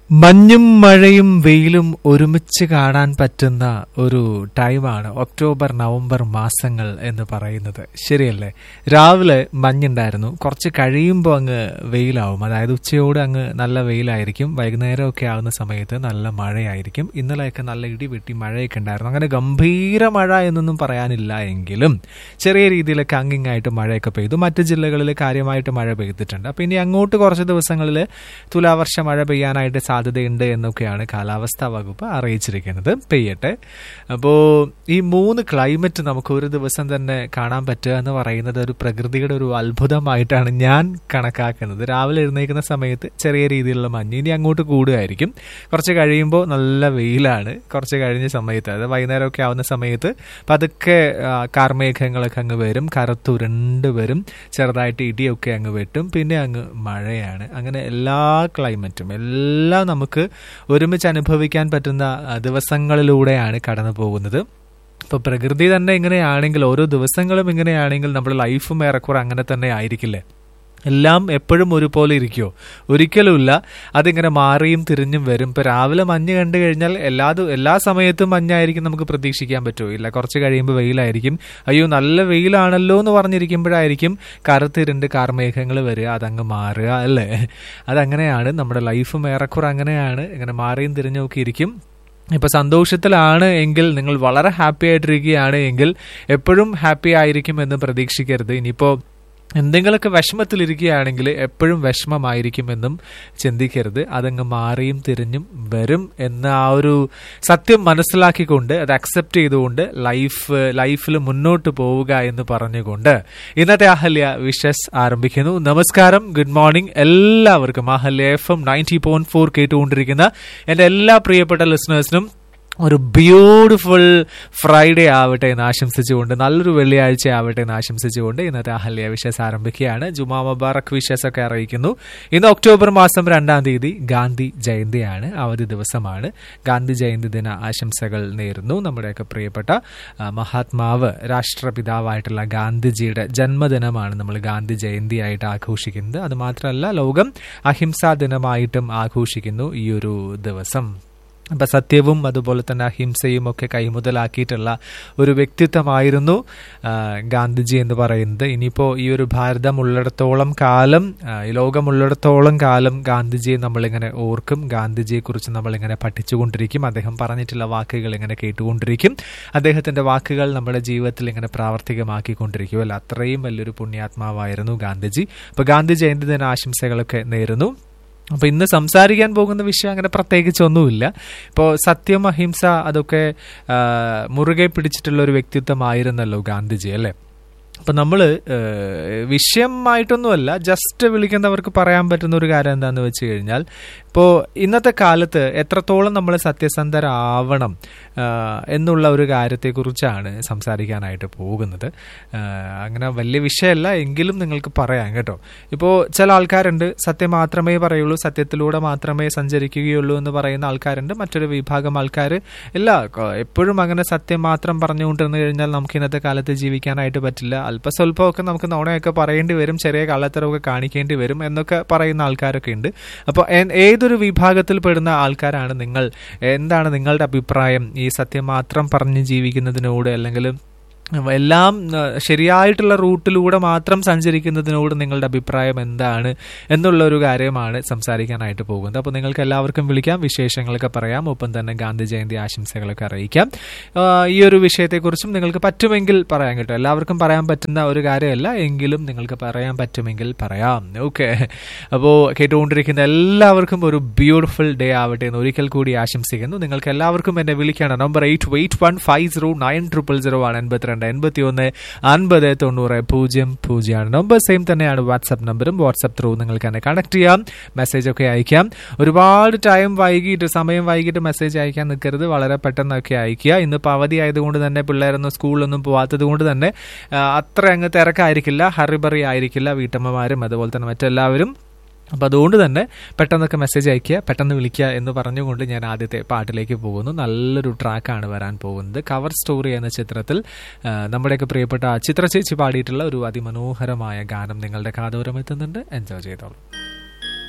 മഞ്ഞും മഴയും വെയിലും ഒരുമിച്ച് കാണാൻ പറ്റുന്ന ഒരു ടൈമാണ് ഒക്ടോബർ നവംബർ മാസങ്ങൾ എന്ന് പറയുന്നത് ശരിയല്ലേ രാവിലെ മഞ്ഞുണ്ടായിരുന്നു കുറച്ച് കഴിയുമ്പോൾ അങ്ങ് വെയിലാവും അതായത് ഉച്ചയോട് അങ്ങ് നല്ല വെയിലായിരിക്കും വൈകുന്നേരമൊക്കെ ആകുന്ന സമയത്ത് നല്ല മഴയായിരിക്കും ഇന്നലെയൊക്കെ നല്ല ഇടി വെട്ടി മഴയൊക്കെ ഉണ്ടായിരുന്നു അങ്ങനെ ഗംഭീര മഴ എന്നൊന്നും പറയാനില്ല എങ്കിലും ചെറിയ രീതിയിലൊക്കെ അങ്ങിങ്ങായിട്ട് മഴയൊക്കെ പെയ്തു മറ്റ് ജില്ലകളിൽ കാര്യമായിട്ട് മഴ പെയ്തിട്ടുണ്ട് അപ്പം ഇനി അങ്ങോട്ട് കുറച്ച് ദിവസങ്ങളിൽ തുലാവർഷ മഴ പെയ്യാനായിട്ട് സാധ്യതയുണ്ട് എന്നൊക്കെയാണ് കാലാവസ്ഥാ വകുപ്പ് അറിയിച്ചിരിക്കുന്നത് പെയ്യട്ടെ അപ്പോൾ ഈ മൂന്ന് ക്ലൈമറ്റ് നമുക്ക് ഒരു ദിവസം തന്നെ കാണാൻ പറ്റുക എന്ന് പറയുന്നത് ഒരു പ്രകൃതിയുടെ ഒരു അത്ഭുതമായിട്ടാണ് ഞാൻ കണക്കാക്കുന്നത് രാവിലെ എഴുന്നേൽക്കുന്ന സമയത്ത് ചെറിയ രീതിയിലുള്ള മഞ്ഞ് ഇനി അങ്ങോട്ട് കൂടുകയായിരിക്കും കുറച്ച് കഴിയുമ്പോൾ നല്ല വെയിലാണ് കുറച്ച് കഴിഞ്ഞ സമയത്ത് അതായത് വൈകുന്നേരമൊക്കെ ആവുന്ന സമയത്ത് പതുക്കെ ആ, കാർമേഘങ്ങളൊക്കെ അങ്ങ് വരും കറുത്തുരുണ്ട് വരും ചെറുതായിട്ട് ഇടിയൊക്കെ അങ്ങ് വെട്ടും പിന്നെ അങ്ങ് മഴയാണ് അങ്ങനെ എല്ലാ ക്ലൈമറ്റും എല്ലാം നമുക്ക് ഒരുമിച്ച് അനുഭവിക്കാൻ പറ്റുന്ന ആ, ദിവസങ്ങളിലൂടെയാണ് കടന്നു പോകുന്നത് ഇപ്പോൾ പ്രകൃതി തന്നെ ഇങ്ങനെയാണെങ്കിൽ ഓരോ ദിവസങ്ങളും ഇങ്ങനെയാണെങ്കിൽ നമ്മുടെ ലൈഫും ഏറെക്കുറെ അങ്ങനെ തന്നെ ആയിരിക്കില്ലേ എല്ലാം എപ്പോഴും ഒരുപോലെ ഇരിക്കുമോ ഒരിക്കലുമില്ല അതിങ്ങനെ മാറിയും തിരിഞ്ഞും വരും ഇപ്പോൾ രാവിലെ മഞ്ഞ് കണ്ടു കഴിഞ്ഞാൽ എല്ലാ ദി- എല്ലാ സമയത്തും മഞ്ഞായിരിക്കും നമുക്ക് പ്രതീക്ഷിക്കാൻ പറ്റുമോ ഇല്ല കുറച്ച് കഴിയുമ്പോൾ വെയിലായിരിക്കും അയ്യോ നല്ല വെയിലാണല്ലോ എന്ന് പറഞ്ഞിരിക്കുമ്പോഴായിരിക്കും കറുത്തിരുണ്ട് കാർമേഘങ്ങൾ വരിക അതങ്ങ് മാറുക അല്ലേ അതങ്ങനെയാണ് നമ്മുടെ ലൈഫും ഏറെക്കുറെ അങ്ങനെയാണ് ഇങ്ങനെ മാറിയും തിരിഞ്ഞും ഒക്കെ ഇരിക്കും ഇപ്പൊ സന്തോഷത്തിലാണ് എങ്കിൽ നിങ്ങൾ വളരെ ഹാപ്പി ആയിട്ടിരിക്കുകയാണ് എങ്കിൽ എപ്പോഴും ഹാപ്പി ആയിരിക്കും എന്ന് പ്രതീക്ഷിക്കരുത് ഇനിയിപ്പോ എന്തെങ്കിലുമൊക്കെ വിഷമത്തിലിരിക്കുകയാണെങ്കിൽ എപ്പോഴും വിഷമമായിരിക്കും എന്നും ചിന്തിക്കരുത് അതങ്ങ് മാറിയും തിരിഞ്ഞും വരും എന്ന ആ ഒരു സത്യം മനസ്സിലാക്കിക്കൊണ്ട് അത് അക്സെപ്റ്റ് ചെയ്തുകൊണ്ട് ലൈഫ് ലൈഫിൽ മുന്നോട്ട് പോവുക എന്ന് പറഞ്ഞുകൊണ്ട് ഇന്നത്തെ അഹല്യ വിഷസ് ആരംഭിക്കുന്നു നമസ്കാരം ഗുഡ് മോർണിംഗ് എല്ലാവർക്കും Ahalya F M ninety point four കേട്ടുകൊണ്ടിരിക്കുന്ന എൻ്റെ എല്ലാ പ്രിയപ്പെട്ട ലിസണേഴ്സിനും ഒരു ബ്യൂട്ടിഫുൾ ഫ്രൈഡേ ആവട്ടെ എന്ന് ആശംസിച്ചുകൊണ്ട് നല്ലൊരു വെള്ളിയാഴ്ച ആവട്ടെ എന്ന് ആശംസിച്ചുകൊണ്ട് ഇന്നത്തെ അഹല്യ വിഷസ് ആരംഭിക്കുകയാണ് ജുമാ മുബാറക് വിഷസ് ഒക്കെ അറിയിക്കുന്നു ഇന്ന് ഒക്ടോബർ മാസം രണ്ടാം തീയതി ഗാന്ധി ജയന്തിയാണ് അവധി ദിവസമാണ് ഗാന്ധി ജയന്തി ദിന ആശംസകൾ നേരുന്നു നമ്മുടെയൊക്കെ പ്രിയപ്പെട്ട ആ, മഹാത്മാവ് രാഷ്ട്രപിതാവായിട്ടുള്ള ഗാന്ധിജിയുടെ ജന്മദിനമാണ് നമ്മൾ ഗാന്ധി ജയന്തിയായിട്ട് ആഘോഷിക്കുന്നത് അത് മാത്രമല്ല ലോകം അഹിംസാ ദിനമായിട്ടും ആഘോഷിക്കുന്നു ഈ ഒരു ദിവസം അപ്പൊ സത്യവും അതുപോലെ തന്നെ അഹിംസയും ഒക്കെ കൈമുതലാക്കിയിട്ടുള്ള ഒരു വ്യക്തിത്വമായിരുന്നു ആ, ഗാന്ധിജി എന്ന് പറയുന്നത് ഇനിയിപ്പോൾ ഈ ഒരു ഭാരതം ഉള്ളിടത്തോളം കാലം ആ, ഈ ലോകമുള്ളിടത്തോളം കാലം ഗാന്ധിജിയെ നമ്മളിങ്ങനെ ഓർക്കും ഗാന്ധിജിയെ കുറിച്ച് നമ്മളിങ്ങനെ പഠിച്ചുകൊണ്ടിരിക്കും അദ്ദേഹം പറഞ്ഞിട്ടുള്ള വാക്കുകൾ ഇങ്ങനെ കേട്ടുകൊണ്ടിരിക്കും അദ്ദേഹത്തിന്റെ വാക്കുകൾ നമ്മുടെ ജീവിതത്തിൽ ഇങ്ങനെ പ്രാവർത്തികമാക്കിക്കൊണ്ടിരിക്കും അല്ല അത്രയും വലിയൊരു പുണ്യാത്മാവായിരുന്നു ഗാന്ധിജി അപ്പൊ ഗാന്ധി ജയന്തി ദിന ആശംസകളൊക്കെ നേരുന്നു അപ്പൊ ഇന്ന് സംസാരിക്കാൻ പോകുന്ന വിഷയം അങ്ങനെ പ്രത്യേകിച്ച് ഒന്നുമില്ല ഇപ്പോൾ സത്യം അഹിംസ അതൊക്കെ ആ, മുറുകെ പിടിച്ചിട്ടുള്ള ഒരു വ്യക്തിത്വമായിരുന്നല്ലോ ഗാന്ധിജി അല്ലേ അപ്പൊ നമ്മള് ഏഹ്, വിഷയമായിട്ടൊന്നുമല്ല ജസ്റ്റ് വിളിക്കുന്നവർക്ക് പറയാൻ പറ്റുന്ന ഒരു കാര്യം എന്താന്ന് വെച്ച് കഴിഞ്ഞാൽ ഇപ്പോൾ ഇന്നത്തെ കാലത്ത് എത്രത്തോളം നമ്മൾ സത്യസന്ധരാവണം ആഹ്, എന്നുള്ള ഒരു കാര്യത്തെക്കുറിച്ചാണ് സംസാരിക്കാനായിട്ട് പോകുന്നത് ആഹ്, അങ്ങനെ വലിയ വിഷയമല്ല എങ്കിലും നിങ്ങൾക്ക് പറയാം കേട്ടോ ഇപ്പോൾ ചില ആൾക്കാരുണ്ട് സത്യം മാത്രമേ പറയുള്ളൂ സത്യത്തിലൂടെ മാത്രമേ സഞ്ചരിക്കുകയുള്ളൂ എന്ന് പറയുന്ന ആൾക്കാരുണ്ട് മറ്റൊരു വിഭാഗം ആൾക്കാർ ഇല്ല ക- എപ്പോഴും അങ്ങനെ സത്യം മാത്രം പറഞ്ഞുകൊണ്ടിരുന്നു കഴിഞ്ഞാൽ നമുക്ക് ഇന്നത്തെ കാലത്ത് ജീവിക്കാനായിട്ട് പറ്റില്ല അല്പസ്വല്പമൊക്കെ നമുക്ക് നുണയൊക്കെ പറയേണ്ടി വരും ചെറിയ കള്ളത്തരമൊക്കെ കാണിക്കേണ്ടി വരും എന്നൊക്കെ പറയുന്ന ആൾക്കാരൊക്കെ ഉണ്ട് അപ്പോൾ ഏതൊരു വിഭാഗത്തിൽ പെടുന്ന ആൾക്കാരാണ് നിങ്ങൾ എന്താണ് നിങ്ങളുടെ അഭിപ്രായം ഈ സത്യം മാത്രം പറഞ്ഞ് ജീവിക്കുന്നതിനോട് അല്ലെങ്കിൽ എല്ലാം ആ, ശരിയായിട്ടുള്ള റൂട്ടിലൂടെ മാത്രം സഞ്ചരിക്കുന്നതിനോട് നിങ്ങളുടെ അഭിപ്രായം എന്താണ് എന്നുള്ള ഒരു കാര്യമാണ് സംസാരിക്കാനായിട്ട് പോകുന്നത് അപ്പോൾ നിങ്ങൾക്ക് എല്ലാവർക്കും വിളിക്കാം വിശേഷങ്ങളൊക്കെ പറയാം ഒപ്പം തന്നെ ഗാന്ധി ജയന്തി ആശംസകളൊക്കെ അറിയിക്കാം ആ, ഈ ഒരു വിഷയത്തെക്കുറിച്ചും നിങ്ങൾക്ക് പറ്റുമെങ്കിൽ പറയാം കേട്ടോ എല്ലാവർക്കും പറയാൻ പറ്റുന്ന ഒരു കാര്യമല്ല എങ്കിലും നിങ്ങൾക്ക് പറയാൻ പറ്റുമെങ്കിൽ പറയാം ഓക്കെ അപ്പോൾ കേട്ടുകൊണ്ടിരിക്കുന്ന എല്ലാവർക്കും ഒരു ബ്യൂട്ടിഫുൾ ഡേ ആവട്ടെ എന്ന് ഒരിക്കൽ കൂടി ആശംസിക്കുന്നു നിങ്ങൾക്ക് എല്ലാവർക്കും എന്നെ വിളിക്കണം number eight eight one five zero nine triple zero ആണ് എൺപത്തിരണ്ട് എൺപത്തി ഒന്ന് അൻപത് തൊണ്ണൂറ് പൂജ്യം പൂജ്യമാണ് നമ്പർ സെയിം തന്നെയാണ് വാട്സപ്പ് നമ്പറും വാട്സപ്പ് ത്രൂ നിങ്ങൾക്ക് എന്നെ കണക്ട് ചെയ്യാം മെസ്സേജ് ഒക്കെ അയക്കാം ഒരുപാട് ടൈം വൈകിട്ട് സമയം വൈകിട്ട് മെസ്സേജ് അയക്കാൻ നിൽക്കരുത് വളരെ പെട്ടെന്നൊക്കെ അയക്കുക ഇന്നിപ്പോൾ അവധി ആയതുകൊണ്ട് തന്നെ പിള്ളേരൊന്നും സ്കൂളിലൊന്നും പോവാത്തത് കൊണ്ട് തന്നെ ആ, അത്ര അങ്ങ് തിരക്കായിരിക്കില്ല ഹറിബറി ആയിരിക്കില്ല വീട്ടമ്മമാരും അതുപോലെ തന്നെ മറ്റെല്ലാവരും അപ്പോൾ അതുകൊണ്ട് തന്നെ പെട്ടെന്നൊക്കെ മെസ്സേജ് അയക്കുക പെട്ടെന്ന് വിളിക്കുക എന്ന് പറഞ്ഞുകൊണ്ട് ഞാൻ ആദ്യത്തെ പാട്ടിലേക്ക് പോകുന്നു നല്ലൊരു ട്രാക്കാണ് വരാൻ പോകുന്നത് കവർ സ്റ്റോറി എന്ന ചിത്രത്തിൽ ആ, നമ്മുടെയൊക്കെ പ്രിയപ്പെട്ട ചിത്ര ചേച്ചി പാടിയിട്ടുള്ള ഒരു അതിമനോഹരമായ ഗാനം നിങ്ങളുടെ കാതോരം എത്തുന്നുണ്ട് എൻജോയ് ചെയ്തോളൂ